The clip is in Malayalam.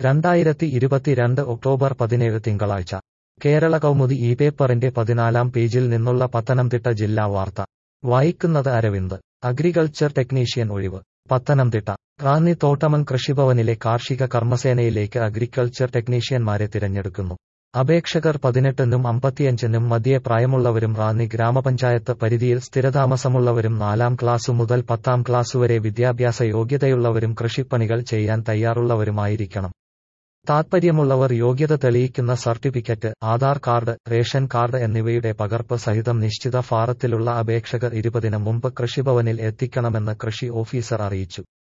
രണ്ടായിരത്തി ഇരുപത്തിരണ്ട് ഒക്ടോബർ പതിനേഴ് തിങ്കളാഴ്ച കേരള കൗമുദി ഈ പേപ്പറിന്റെ പതിനാലാം പേജിൽ നിന്നുള്ള പത്തനംതിട്ട ജില്ലാ വാർത്ത വായിക്കുന്നത് അരവിന്ദ് അഗ്രികൾച്ചർ ടെക്നീഷ്യൻ ഒഴിവ് പത്തനംതിട്ട റാന്നി തോട്ടമൻ കൃഷിഭവനിലെ കാർഷിക കർമ്മസേനയിലേക്ക് അഗ്രികൾച്ചർ ടെക്നീഷ്യന്മാരെ തിരഞ്ഞെടുക്കുന്നു അപേക്ഷകർ പതിനെട്ടിനും അമ്പത്തിയഞ്ചിനും മധ്യേ പ്രായമുള്ളവരും റാന്നി ഗ്രാമപഞ്ചായത്ത് പരിധിയിൽ സ്ഥിരതാമസമുള്ളവരും നാലാം ക്ലാസ്സു മുതൽ പത്താം ക്ലാസ്സുവരെ വിദ്യാഭ്യാസ യോഗ്യതയുള്ളവരും കൃഷിപ്പണികൾ ചെയ്യാൻ തയ്യാറുള്ളവരുമായിരിക്കണം താത്പര്യമുള്ളവർ യോഗ്യത തെളിയിക്കുന്ന certificate Aadhaar card ration card എന്നിവയുടെ പകർപ്പ് സഹിതം നിശ്ചിത ഫാറത്തിലുള്ള അപേക്ഷകർ ഇരുപതിന് മുമ്പ് കൃഷിഭവനിൽ എത്തിക്കണമെന്ന് കൃഷി ഓഫീസർ അറിയിച്ചു